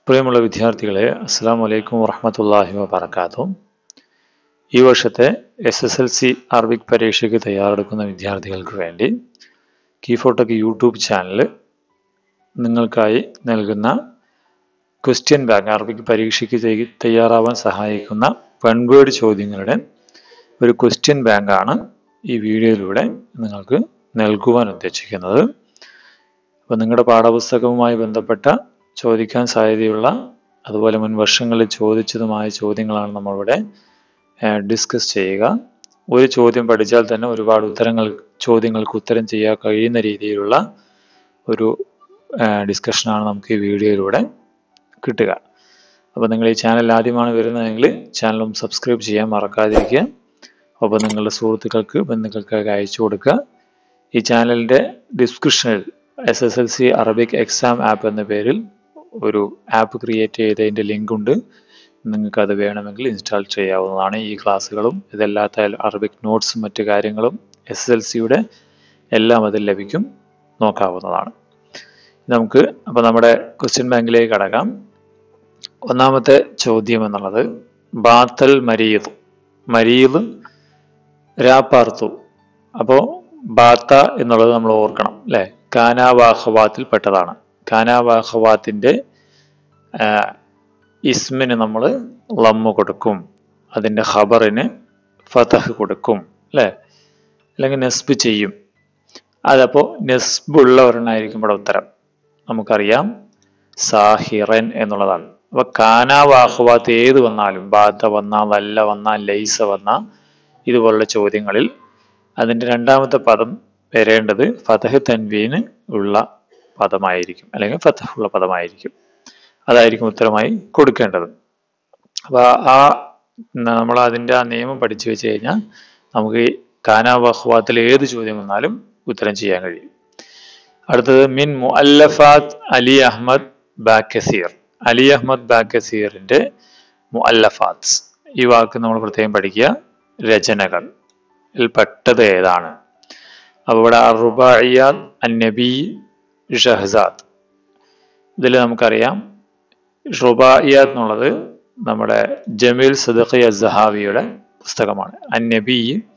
പ്രിയമുള്ള വിദ്യാർത്ഥികളെ അസ്സാം വലൈക്കും വറഹമത്തല്ലാഹി വബർക്കാത്തു ഈ വർഷത്തെ S S L C Arabic പരീക്ഷയ്ക്ക് തയ്യാറെടുക്കുന്ന വിദ്യാർത്ഥികൾക്ക് വേണ്ടി കീഫോട്ടക്ക് യൂട്യൂബ് ചാനൽ നിങ്ങൾക്കായി നൽകുന്ന ക്വസ്റ്റ്യൻ ബാങ്ക് അറബിക് പരീക്ഷയ്ക്ക് തയ്യ- തയ്യാറാവാൻ സഹായിക്കുന്ന വൺ വേർഡ് ചോദ്യങ്ങളുടെ ഒരു ക്വസ്റ്റ്യൻ ബാങ്കാണ് ഈ വീഡിയോയിലൂടെ നിങ്ങൾക്ക് നൽകുവാൻ ഉദ്ദേശിക്കുന്നത് അപ്പോൾ നിങ്ങളുടെ പാഠപുസ്തകവുമായി ബന്ധപ്പെട്ട ചോദിക്കാൻ സാധ്യതയുള്ള അതുപോലെ മുൻ വർഷങ്ങളിൽ ചോദിച്ചതുമായ ചോദ്യങ്ങളാണ് നമ്മളിവിടെ ഡിസ്കസ് ചെയ്യുക ഒരു ചോദ്യം പഠിച്ചാൽ തന്നെ ഒരുപാട് ഉത്തരങ്ങൾ ചോദ്യങ്ങൾക്ക് ഉത്തരം ചെയ്യാൻ കഴിയുന്ന രീതിയിലുള്ള ഒരു ഡിസ്കഷനാണ് നമുക്ക് ഈ വീഡിയോയിലൂടെ കിട്ടുക അപ്പോൾ നിങ്ങൾ ഈ ചാനൽ ആദ്യമാണ് വരുന്നതെങ്കിൽ ചാനലും സബ്സ്ക്രൈബ് ചെയ്യാൻ മറക്കാതിരിക്കുക അപ്പോൾ നിങ്ങളുടെ സുഹൃത്തുക്കൾക്ക് ബന്ധുക്കൾക്കൊക്കെ അയച്ചു കൊടുക്കുക ഈ ചാനലിൻ്റെ ഡിസ്ക്രിപ്ഷനിൽ S S L C Arabic exam app എന്ന പേരിൽ ഒരു ആപ്പ് ക്രിയേറ്റ് ചെയ്തതിൻ്റെ ലിങ്ക് ഉണ്ട് നിങ്ങൾക്ക് അത് വേണമെങ്കിൽ ഇൻസ്റ്റാൾ ചെയ്യാവുന്നതാണ് ഈ ക്ലാസ്സുകളും ഇതല്ലാത്ത അറബിക് നോട്ട്സും മറ്റു കാര്യങ്ങളും എസ് എൽ സിയുടെ എല്ലാം അതിൽ ലഭിക്കും നോക്കാവുന്നതാണ് നമുക്ക് അപ്പോൾ നമ്മുടെ ക്വസ്റ്റ്യൻ ബാങ്കിലേക്ക് കടക്കാം ഒന്നാമത്തെ ചോദ്യം എന്നുള്ളത് ബാത്തൽ മരീദ് മരീദ് രാപ്പാർത്തു അപ്പോൾ ബാത്ത എന്നുള്ളത് നമ്മൾ ഓർക്കണം അല്ലേ കാനാവാഹവാത്തിൽ പെട്ടതാണ് കാനാവാഹവാത്തിൻ്റെ ഇസ്മിന് നമ്മൾ ലമ്മ് കൊടുക്കും അതിൻ്റെ ഖബറിന് ഫതഹ് കൊടുക്കും അല്ലേ അല്ലെങ്കിൽ നെസ്ബ് ചെയ്യും അതപ്പോൾ നെസ്ബ് ഉള്ള ഒരെണ്ണമായിരിക്കും ഇവിടെ ഉത്തരം നമുക്കറിയാം സാഹിറൻ എന്നുള്ളതാണ് അപ്പൊ കാനാവാഹുവാത്ത് ഏത് വന്നാലും ബാധ വന്നാൽ വല്ല വന്നാൽ ലൈസ വന്ന ഇതുപോലുള്ള ചോദ്യങ്ങളിൽ അതിൻ്റെ രണ്ടാമത്തെ പദം വരേണ്ടത് ഫതഹ് തൻവീന് ഉള്ള പദമായിരിക്കും അല്ലെങ്കിൽ ഫതഹ് ഉള്ള പദമായിരിക്കും അതായിരിക്കും ഉത്തരമായി കൊടുക്കേണ്ടത് അപ്പൊ ആ നമ്മൾ അതിൻ്റെ ആ നിയമം പഠിച്ചു വെച്ച് കഴിഞ്ഞാൽ നമുക്ക് ഈ കാനാവഹ്വാത്തിൽ ഏത് ചോദ്യം വന്നാലും ഉത്തരം ചെയ്യാൻ കഴിയും അടുത്തത് മിൻ മുഅല്ലഫാത്ത് അലി അഹമ്മദ് ബാക്കസീർ അലി അഹമ്മദ് ബാക്കസീറിന്റെ മുഅല്ലഫാത്ത് ഈ വാക്ക് നമ്മൾ പ്രത്യേകം പഠിക്കുക രചനകൾ പെട്ടത് ഏതാണ് അപ്പോൾ ഇവിടെ അറുബായിയാത്ത് അന്നബി ഷഹസാദ് ഇതിൽ നമുക്കറിയാം റുബായിയാത്ത് എന്നുള്ളത് നമ്മുടെ ജമീൽ സദഖി അസഹാവിയുടെ പുസ്തകമാണ് അന്നബി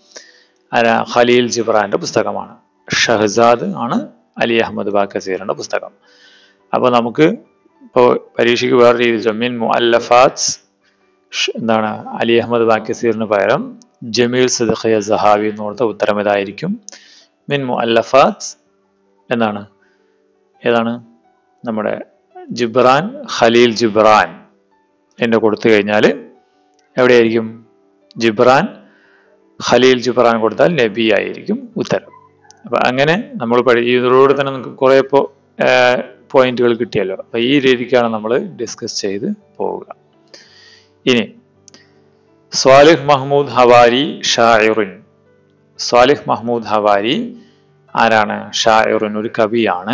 അല ഖലീൽ ജിബ്രാന്റെ പുസ്തകമാണ് ഷഹസാദ് ആണ് അലി അഹമ്മദ് ബാക്കസീറിന്റെ പുസ്തകം അപ്പോൾ നമുക്ക് ഇപ്പോൾ പരീക്ഷയ്ക്ക് വേറെ രീതി മിൻ മുഅല്ലഫാത്ത് എന്താണ് അലി അഹമ്മദ് ബാക്കസീറിന് പകരം ജമീൽ സദഖിയ സഹാവി എന്ന് കൊടുത്ത ഉത്തരം ഇതായിരിക്കും മിൻ മുഅല്ലഫാത്ത് എന്താണ് ഏതാണ് നമ്മുടെ ജിബ്രാൻ ഖലീൽ ജിബ്രാൻ എന്ന് കൊടുത്തു കഴിഞ്ഞാൽ എവിടെയായിരിക്കും ജിബ്രാൻ ഖലീൽ ജിബ്രാൻ കൊടുത്താൽ നബി ആയിരിക്കും ഉത്തരം അപ്പൊ അങ്ങനെ നമ്മൾ പഠി ഇതിലൂടെ തന്നെ നമുക്ക് കുറേ ഇപ്പോൾ പോയിന്റുകൾ കിട്ടിയല്ലോ അപ്പൊ ഈ രീതിക്കാണ് നമ്മൾ ഡിസ്കസ് ചെയ്ത് പോവുക ഇനി സ്വാലിഹ് മഹ്മൂദ് ഹവാരി ഷായറുൻ സ്വാലിഹ് മഹ്മൂദ് ഹവാരി ആരാണ് ഷായറുൻ ഒരു കവിയാണ്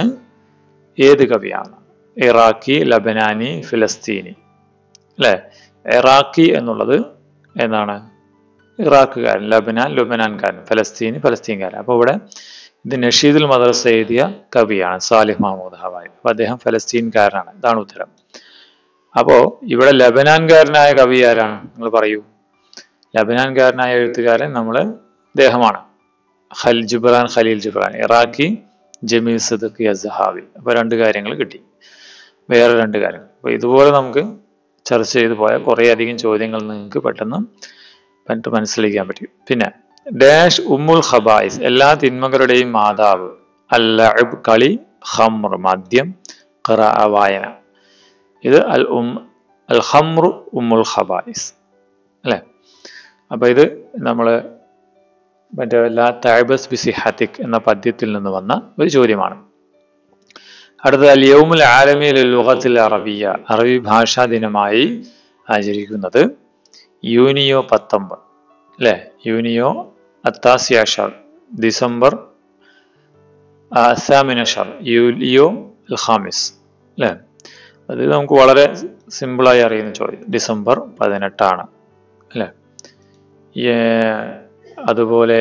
ഏത് കവിയാണ് ഇറാഖി ലബനാനി ഫിലസ്തീനി അല്ലെ ഇറാഖി എന്നുള്ളത് എന്താണ് ഇറാഖുകാരൻ ലബനാൻ ലുബനാൻകാരൻ ഫലസ്തീനി ഫലസ്തീൻകാരൻ അപ്പോൾ ഇവിടെ ഇത് നഷീദുൽ മദ്രസ എഴുതിയ കവിയാണ് സാലിഹ് മഹമ്മൂദ് ഹവായി അപ്പൊ അദ്ദേഹം ഫലസ്തീൻകാരനാണ് ഇതാണ് ഉത്തരം അപ്പോ ഇവിടെ ലബനാൻകാരനായ കവി ആരാണ് നിങ്ങൾ പറയൂ ലബനാൻകാരനായ എഴുത്തുകാരൻ നമ്മൾ ഇദ്ദേഹമാണ് ഖൽ Gibran Khalil Gibran Iraqi Jamil Sidqi Azzahawi അപ്പൊ രണ്ട് കാര്യങ്ങൾ കിട്ടി വേറെ രണ്ട് കാര്യങ്ങൾ അപ്പൊ ഇതുപോലെ നമുക്ക് ചർച്ച ചെയ്തു പോയാൽ കുറേ അധികം ചോദ്യങ്ങൾ നിങ്ങൾക്ക് പെട്ടെന്ന് പണ്ട് മനസ്സിലാക്കാൻ പറ്റും പിന്നെ ഡാഷ് ഉമ്മുൽ ഖബായിസ് എല്ലാ തിന്മകളുടെയും മാതാവ് അല്ലഅബ് കളി ഖംർ മദ്യം ഖറ വായന ഇത് അൽ ഉം അൽ ഖംറു ഉമ്മുൽ ഖബായിസ് അല്ലേ അപ്പൊ ഇത് നമ്മൾ മറ്റേ ലാ തഅബസ് ബിസിഹത്തിക് എന്ന പദ്യത്തിൽ നിന്ന് വന്ന ഒരു ചോദ്യമാണ് അടുത്തത് അൽ യൗമുൽ ആലമി ലുഗത്തിൽ അറബിയ അറബി ഭാഷാ ദിനമായി ആചരിക്കുന്നത് യൂനിയോ പത്തൊമ്പത് അല്ലേ യൂനിയോ അത്താസിയാഷർ ഡിസംബർ അസാമിനഷർ യൂലിയോ അൽ ഖാമിസ് അല്ലേ അത് നമുക്ക് വളരെ സിമ്പിളായി അറിയുന്ന ചോദ്യം ഡിസംബർ പതിനെട്ടാണ് അല്ലേ അതുപോലെ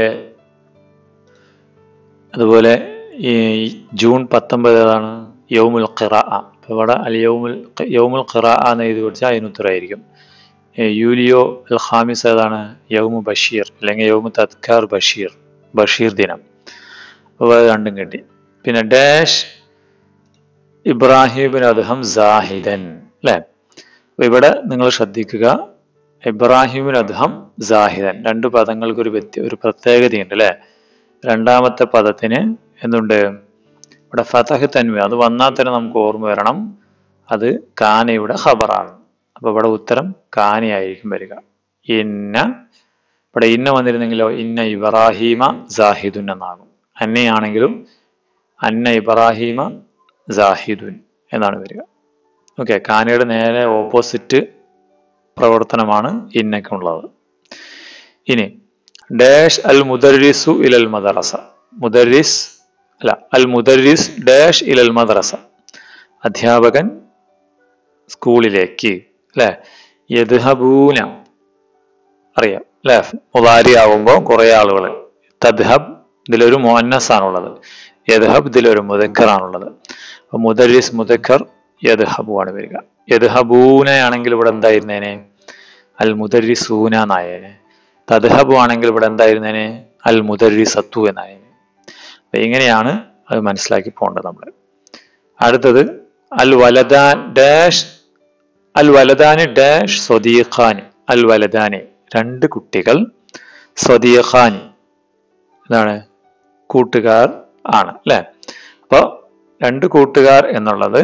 അതുപോലെ ഈ ജൂൺ പത്തൊമ്പത് ഏതാണ് യൗമുൽ ഖിറ അപ്പോൾ ഇവിടെ അൽ യൗമുൽ യൗമുൽ ഖിറ എന്ന് എഴുതി പിടിച്ചാൽ അതിന് ഉത്തരമായിരിക്കും ഏ, യൂലിയോ അൽ ഖാമിസ് ഏതാണ് യൗമു ബഷീർ അല്ലെങ്കിൽ യൗമു തദ്കാർ ബഷീർ ബഷീർ ദിനം അപ്പോൾ അത് രണ്ടും കിട്ടി പിന്നെ ഡാഷ് ഇബ്രാഹിബിൻ അദ്ഹം സാഹിദൻ അല്ലേ അപ്പൊ ഇവിടെ നിങ്ങൾ ശ്രദ്ധിക്കുക ഇബ്രാഹിമിൻ അദ്ഹം സാഹിദൻ രണ്ട് പദങ്ങൾക്ക് ഒരു വ്യത്യ ഒരു പ്രത്യേകതയുണ്ട് അല്ലേ രണ്ടാമത്തെ പദത്തിന് എന്തുണ്ട് ഇവിടെ ഫതഹ് തൻവി അത് വന്നാൽ തന്നെ നമുക്ക് ഓർമ്മ വരണം അത് കാനയുടെ ഖബറാണ് അപ്പൊ ഇവിടെ ഉത്തരം കാനയായിരിക്കും വരിക ഇന്ന ഇവിടെ ഇന്ന വന്നിരുന്നെങ്കിലോ ഇന്ന ഇബ്രാഹീമ സാഹിദുൻ എന്നാകും അന്നയാണെങ്കിലും അന്ന ഇബ്രാഹീമ സാഹിദുൻ എന്നാണ് വരിക ഓക്കെ കാനയുടെ നേരെ ഓപ്പോസിറ്റ് പ്രവർത്തനമാണ് ഇന്നക്കുള്ളത് ഇനി ഡാഷ് അൽ മുദരിസു ഇലൽ മദ്രസ മുദരിസ് അല്ല അൽ മുദരിസ് ഡാഷ് ഇലൽ മദ്രസ അധ്യാപകൻ സ്കൂളിലേക്ക് അല്ലെ യദ്ഹബൂന അറിയാം അല്ലെ മുതാരി ആവുമ്പോൾ കുറെ ആളുകൾ തദ്ഹബ് ഇതിലൊരു മോന്നസ് ആണുള്ളത് യദ്ഹബ് ഇതിലൊരു മുദക്കറാണുള്ളത് അപ്പൊ മുദരിസ് മുദക്കർ യദ്ഹബു ആണ് വരിക യദ്ഹബൂനയാണെങ്കിൽ ഇവിടെ എന്തായിരുന്നേനെ അൽ മുദരിസൂന എന്നായേനെ തദ്ഹബു ആണെങ്കിൽ ഇവിടെ എന്തായിരുന്നേനെ അൽ മുദരിസത്തു എന്നായേനെ അപ്പൊ ഇങ്ങനെയാണ് അത് മനസ്സിലാക്കി പോകേണ്ടത് നമ്മൾ അടുത്തത് അൽ വലദാൻ ഡാഷ് അൽ വലദാന് ഡാഷ് സ്വദീഖാനി അൽ വലദാനി രണ്ട് കുട്ടികൾ സ്വദീഖാനി എന്താണ് കൂട്ടുകാർ ആണ് അല്ലെ അപ്പൊ രണ്ട് കൂട്ടുകാർ എന്നുള്ളത്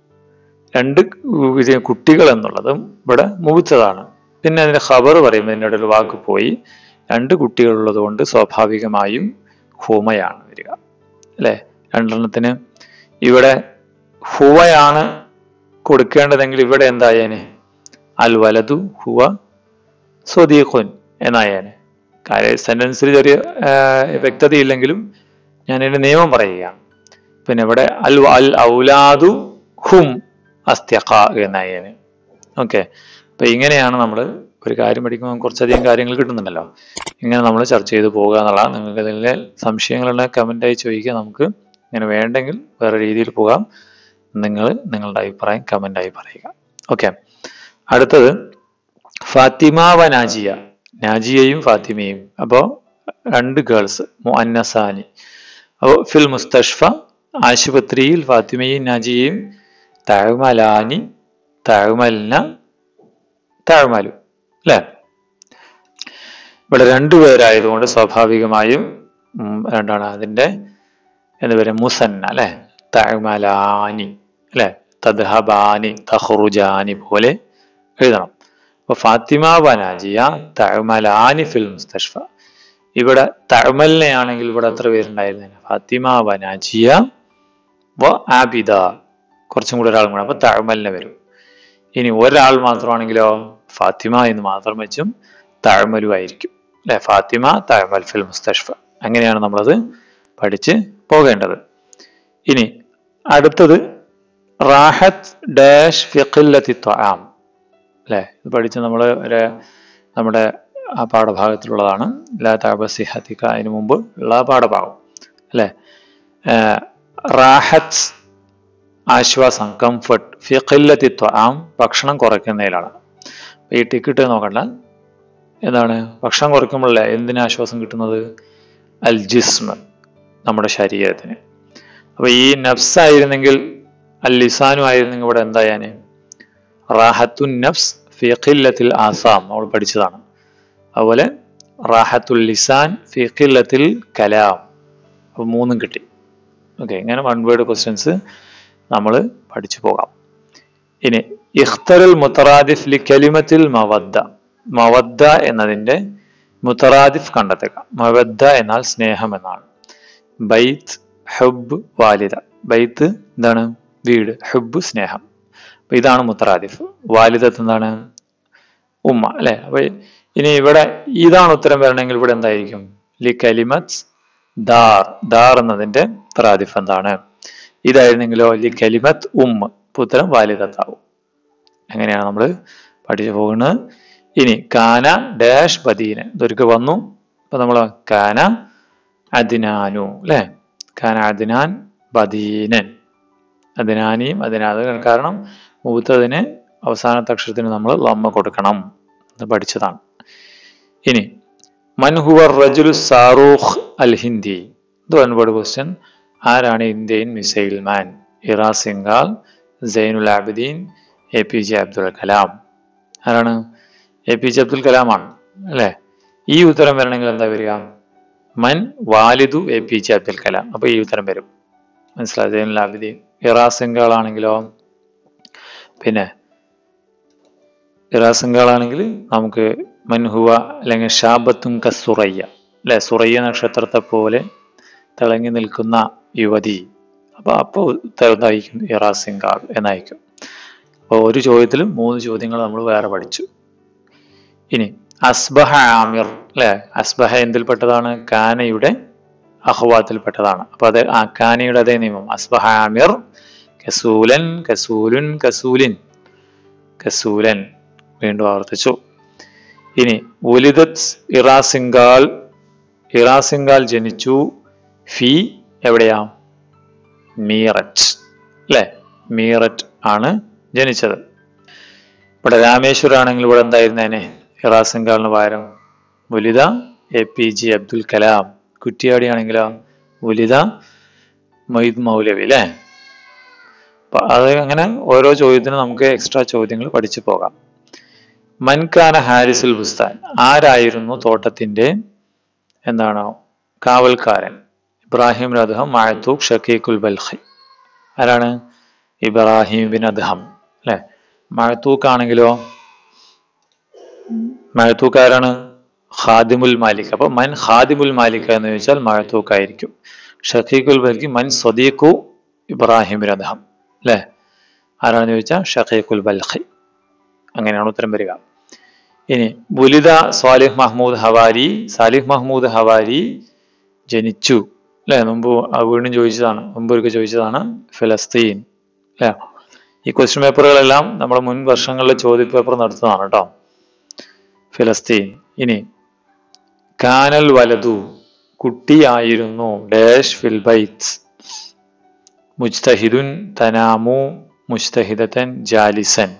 രണ്ട് ഇത് കുട്ടികൾ എന്നുള്ളതും ഇവിടെ മുവിച്ചതാണ് പിന്നെ അതിന്റെ ഖബർ പറയുമ്പോൾ ഇതിൻ്റെ ഒരു വാക്ക് പോയി രണ്ട് കുട്ടികൾ ഉള്ളത് കൊണ്ട് സ്വാഭാവികമായും ഹുമയാണ് വരിക അല്ലെ രണ്ടെണ്ണത്തിന് ഇവിടെ ഹുവയാണ് കൊടുക്കേണ്ടതെങ്കിൽ ഇവിടെ എന്തായേനെ അൽ വലതു ഹുവ സ്വദീഖുൻ എന്നായേനെ കാര്യം സെന്റൻസിൽ ചെറിയ ആ, വ്യക്തതയില്ലെങ്കിലും ഞാൻ ഇതിന്റെ നിയമം പറയുകയാണ് പിന്നെ ഇവിടെ അൽ അൽ ഔലാദു ഹും അസ്ത്യഖ എന്നായേനെ ഓക്കെ അപ്പൊ ഇങ്ങനെയാണ് നമ്മൾ ഒരു കാര്യം പഠിക്കുമ്പോൾ കുറച്ചധികം കാര്യങ്ങൾ കിട്ടുന്നുണ്ടല്ലോ ഇങ്ങനെ നമ്മൾ ചർച്ച ചെയ്ത് പോകുക എന്നുള്ളതാണ് നിങ്ങൾക്ക് ഇതിൽ സംശയങ്ങളുണ്ടെങ്കിൽ കമൻ്റായി ചോദിക്കുക നമുക്ക് ഇങ്ങനെ വേണ്ടെങ്കിൽ വേറെ രീതിയിൽ പോകാം നിങ്ങൾ നിങ്ങളുടെ അഭിപ്രായം കമൻ്റായി പറയുക ഓക്കെ അടുത്തത് ഫാത്തിമ വ നാജിയ നാജിയയും ഫാത്തിമയും അപ്പോൾ രണ്ട് ഗേൾസ് മുഅന്നസാനി അപ്പോൾ ഫിൽ മുസ്തഷ്ഫ ആശുപത്രിയിൽ ഫാത്തിമയും നാജിയയും തഴമലാനി തഴമലിന തഴമലു അല്ലേ ഇവിടെ രണ്ടുപേരായതുകൊണ്ട് സ്വാഭാവികമായും ഉം, എന്താണ് അതിന്റെ എന്താ പറയുക മുസന്ന അല്ലെ തഴമലാനി അല്ലെ തദ്ഹബാനി തഹ്റുജാനി പോലെ എഴുതണം അപ്പൊ ഫാത്തിമ ബനാജിയ തഴമലാനി ഫിൽ മുസ്തഷ്ഫ ഇവിടെ തഴമലിനെയാണെങ്കിൽ ഇവിടെ എത്ര പേരുണ്ടായിരുന്നു ഫാത്തിമ ബനാജിയ വ ആബിദ കുറച്ചും കൂടെ ഒരാളും കൂടെ അപ്പൊ തഴമലിനെ വരും ഇനി ഒരാൾ മാത്രമാണെങ്കിലോ ഫാത്തിമ എന്ന് മാത്രം വെച്ചും തഴമലു ആയിരിക്കും അല്ലെ ഫാത്തിമ തഴമൽ ഫിൽ മുസ്തഷ്ഫ അങ്ങനെയാണ് നമ്മളത് പഠിച്ച് പോകേണ്ടത് ഇനി അടുത്തത് റാഹത്ത് ഡാഷ് ഫിഖില്ലത്തി ത്വആം അല്ലെ ഇത് പഠിച്ച് നമ്മൾ ഒരു നമ്മുടെ ആ പാഠഭാഗത്തിലുള്ളതാണ് ലാ താപസിഹത്തിക്ക അതിനു മുമ്പ് ഉള്ള ആ പാഠഭാഗം അല്ലെ റാഹത്ത് ആശ്വാസം കംഫർട്ട് ഫിഖില്ലത്തി ത്വആം ഭക്ഷണം കുറയ്ക്കുന്നതിലാണ് അപ്പൊ ഈ ടിക്കറ്റ് നോക്കണ്ട എന്താണ് ഭക്ഷണം കുറയ്ക്കുമ്പോഴല്ലേ എന്തിനാ ആശ്വാസം കിട്ടുന്നത് അൽ ജിസ്മ നമ്മുടെ ശരീരത്തിന് അപ്പൊ ഈ നഫ്സ് ആയിരുന്നെങ്കിൽ അൽ ലിസാനു ആയിരുന്നെങ്കിൽ ഇവിടെ എന്തായാന് റാഹത്തുൻ നഫ്സ് ഫിഖില്ലത്തിൽ ആസാം നമ്മൾ പഠിച്ചതാണ് അതുപോലെ റാഹത്തുൽ ലിസാൻ ഫിഖില്ലത്തിൽ കലാം അപ്പൊ മൂന്നും കിട്ടി ഓക്കെ ഇങ്ങനെ വൺ വേർഡ് ക്വസ്റ്റ്യൻസ് നമ്മൾ പഠിച്ചു പോകാം ഇനി ഇഖ്തറുൽ മുത്തറാദിഫ് ലി കലിമത്തിൽ മവദ്ദ മവദ്ദ എന്നതിന്റെ മുത്തറാദിഫ് കണ്ടെത്തുക മവദ്ദ എന്നാൽ സ്നേഹം എന്നാണ് ബൈത്ത് ഹുബ് വാലിദ ബൈത്ത് എന്താണ് വീട് ഹുബ് സ്നേഹം അപ്പൊ ഇതാണ് മുത്തറാദിഫ് വാലിദത്ത് എന്താണ് ഉമ്മ അല്ലെ അപ്പൊ ഇനി ഇവിടെ ഇതാണ് ഉത്തരം വരണമെങ്കിൽ ഇവിടെ എന്തായിരിക്കും ലി കലിമത്ത് ദാർ ദാർ എന്നതിന്റെ മുത്തറാദിഫ് എന്താണ് ഇതായിരുന്നെങ്കിലോ ലി കലിമത്ത് ഉമ്മ അപ്പൊ ഉത്തരം വാലിദത്താവും അങ്ങനെയാണ് നമ്മൾ പഠിച്ചു പോകുന്നത് ഇനി കാന ഡാഷ് ബദീന് ഇതൊരുക്ക് വന്നു അപ്പൊ നമ്മൾ കാന അദിനാനു അല്ലെ കാന അദിനാൻ ബദീനൻ അതിനാനിയും അതിനാത് കാരണം മൂത്തതിന് അവസാനത്തെ അക്ഷരത്തിന് നമ്മൾ ലമ്മ കൊടുക്കണം എന്ന് പഠിച്ചതാണ് ഇനി മൻഹുവർ റജുലു സാറൂഖ് അൽ ഹിന്ദി ഇത് വൺ വേർഡ് ക്വസ്റ്റ്യൻ ആരാണ് ഇന്ത്യൻ മിസൈൽ മാൻ ഇറാ സിംഗാൾ Zainul Abideen A P J Abdul Kalam ആരാണ് എ പി ജെ അബ്ദുൽ കലാമാണ് അല്ലേ ഈ ഉത്തരം വരണമെങ്കിൽ എന്താ വരിക മൻ വാലിദു A P J Abdul Kalam അപ്പൊ ഈ ഉത്തരം വരും മനസ്സിലായി സൈനുൽ ആബിദീൻ ഇറാ സിംഗാൾ ആണെങ്കിലോ പിന്നെ ഇറാ സിംഗാൾ ആണെങ്കിൽ നമുക്ക് മൻഹുവ അല്ലെങ്കിൽ ഷാബത്തും കസുറയ്യ അല്ലെ സുറയ്യ നക്ഷത്രത്തെ പോലെ തിളങ്ങി നിൽക്കുന്ന യുവതി അപ്പൊ അപ്പോൾ ഉത്തരം എന്തായിരിക്കും ഇറാ സിംഗാൾ എന്നായിരിക്കും അപ്പോൾ ഒരു ചോദ്യത്തിൽ മൂന്ന് ചോദ്യങ്ങൾ നമ്മൾ വേറെ പഠിച്ചു ഇനി അസ്ബഹ ആമിർ അല്ലെ അസ്ബഹ എന്തിൽപ്പെട്ടതാണ് കാനയുടെ അഹ്വാത്തിൽപ്പെട്ടതാണ് അപ്പൊ അത് ആ കാനയുടെ അതേ നിയമം അസ്ബഹ ആമിർ കസൂലൻ കസൂലുൻ കസൂലിൻ കസൂലൻ വീണ്ടും ആവർത്തിച്ചു ഇനി ഉലിദത്ത് ഇറാസിംഗാൾ ഇറാസിംഗാൾ ജനിച്ചു ഫി എവിടെയാ മീററ്റ് അല്ലെ മീററ്റ് ആണ് ജനിച്ചത് ഇവിടെ രാമേശ്വരം ആണെങ്കിൽ ഇവിടെ എന്തായിരുന്നേനെ ഇറാസിംഗാളിന് പകരം ഉലിത A P J Abdul Kalam Kuttiyadi ആണെങ്കിലോ ഉലിത മൊയ്ദ് മൗലവി അല്ലേ അപ്പൊ അത് അങ്ങനെ ഓരോ ചോദ്യത്തിനും നമുക്ക് എക്സ്ട്രാ ചോദ്യങ്ങൾ പഠിച്ചു പോകാം മൻകാന ഹാരിസുൽ ബുസ്താൻ ആരായിരുന്നു തോട്ടത്തിന്റെ എന്താണ് കാവൽക്കാരൻ ഇബ്രാഹിം അദ്ഹം മായത്തൂഖ് ഷക്കീഖുൽ ബൽഖി ആരാണ് ഇബ്രാഹിം ബിൻ അദ്ഹം അല്ലെ മഴത്തൂക്ക് ആണെങ്കിലോ മഴത്തൂക്ക് ആരാണ് ഖാദിമുൽ മാലിക് അപ്പൊ മൻ ഖാദിമുൽ മാലിക് എന്ന് ചോദിച്ചാൽ മഴത്തൂക്ക് ആയിരിക്കും ഷക്കീഖുൽ ബൽഖി മൻ സ്വദീഖു ഇബ്രാഹിം ബിൻ അദ്ഹം അല്ലെ ആരാണെന്ന് ചോദിച്ചാൽ ഷക്കീഖുൽ ബൽഖി അങ്ങനെയാണ് ഉത്തരം വരിക ഇനി ബുലിദ Salih Mahmoud Hawari Salih Mahmoud Hawari ജനിച്ചു അല്ലെ മുമ്പ് വീണ്ടും ചോദിച്ചതാണ് മുമ്പ് ഒരിക്കൽ ചോദിച്ചതാണ് ഫലസ്തീൻ അല്ലെ ഈ ക്വസ്റ്റ്യൻ പേപ്പറുകളെല്ലാം നമ്മുടെ മുൻ വർഷങ്ങളിലെ ചോദ്യ പേപ്പർ നടത്തുന്നതാണ് കേട്ടോ ഫിലസ്തീൻ ഇനി കാനൽ വലതു കുട്ടിയായിരുന്നു ഡാഷ് ഫിൽബൈറ്റ്സ് മുജ്തഹിദുൻ തനാമു മുജ്തഹിദത്തൻ ജാലിസൻ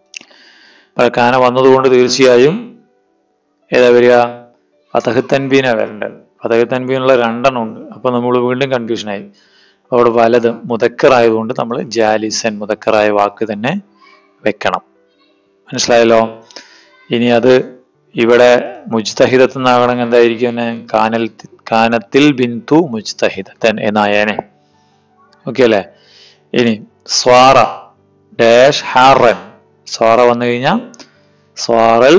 കാന വന്നതുകൊണ്ട് തീർച്ചയായും ഏതാ വരിക ഫതഹ് തൻബീന വരേണ്ടത് ഫതഹ് തൻബീനുള്ള രണ്ടെണ്ണം ഉണ്ട് അപ്പൊ നമ്മൾ വീണ്ടും കൺഫ്യൂഷനായി അവിടെ വലത് മുതക്കറായതുകൊണ്ട് നമ്മൾ ജാലിസൻ മുതക്കറായ വാക്ക് തന്നെ വെക്കണം മനസ്സിലായല്ലോ ഇനി അത് ഇവിടെ മുജ്തഹിദത്ത് എന്നാകണമെങ്കിൽ എന്തായിരിക്കും കാനൽ കാനത്തിൽ ബിന്തു മുജ്തഹിദത്തൻ എന്നായേനെ ഓക്കെ അല്ലേ ഇനി സ്വാറ ഡാഷ് ഹാറൻ സ്വാറ വന്നു കഴിഞ്ഞാൽ സ്വാറൽ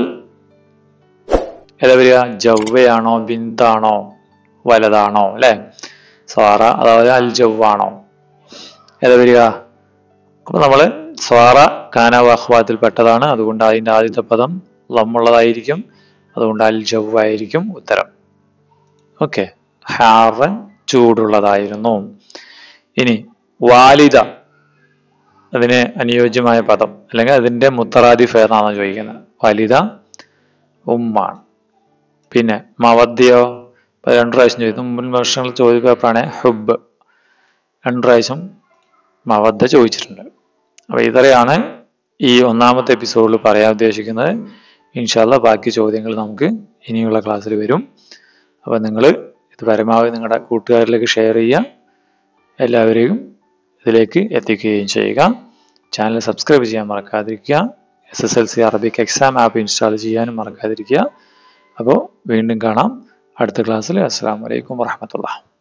ഏതാ വരിക ജവ്വയാണോ ബിന്താണോ വലതാണോ അല്ലെ സ്വാറ അതായത് അൽ ജവ്വാണോ ഏതാ വരിക അപ്പൊ നമ്മള് സ്വാറ കാനവാഹ്വാത്തിൽ പെട്ടതാണ് അതുകൊണ്ട് അതിന്റെ ആദ്യത്തെ പദം ലമ്മുള്ളതായിരിക്കും അതുകൊണ്ട് അൽ ജവ്വ ആയിരിക്കും ഉത്തരം ഓക്കെ ഹാറൻ ചൂടുള്ളതായിരുന്നു ഇനി വാലിദ അതിന് അനുയോജ്യമായ പദം അല്ലെങ്കിൽ അതിന്റെ മുത്തറാദിഫ് ഏതാണെന്ന് ചോദിക്കുന്നത് വലിത ഉമ്മാണ് പിന്നെ മവദ്യോ രണ്ടു പ്രാവശ്യം ചോദിച്ചു മുൻ വർഷങ്ങൾ ചോദ്യ പേപ്പറാണ് ഹുബ് രണ്ടു പ്രാവശ്യം മവദ്ദ ചോദിച്ചിട്ടുണ്ട് അപ്പൊ ഇത്രയാണ് ഈ ഒന്നാമത്തെ എപ്പിസോഡിൽ പറയാൻ ഉദ്ദേശിക്കുന്നത് ഇൻഷാല്ല ബാക്കി ചോദ്യങ്ങൾ നമുക്ക് ഇനിയുള്ള ക്ലാസ്സിൽ വരും അപ്പൊ നിങ്ങൾ ഇത് പരമാവധി നിങ്ങളുടെ കൂട്ടുകാരിലേക്ക് ഷെയർ ചെയ്യുക എല്ലാവരെയും ഇതിലേക്ക് എത്തിക്കുകയും ചെയ്യുക ചാനൽ സബ്സ്ക്രൈബ് ചെയ്യാൻ മറക്കാതിരിക്കുക S S L C Arabic exam app install ചെയ്യാനും മറക്കാതിരിക്കുക അപ്പോൾ വീണ്ടും കാണാം അടുത്ത ക്ലാസ്സിൽ അസ്സാം വലൈക്കും വാഹമത്തുള്ള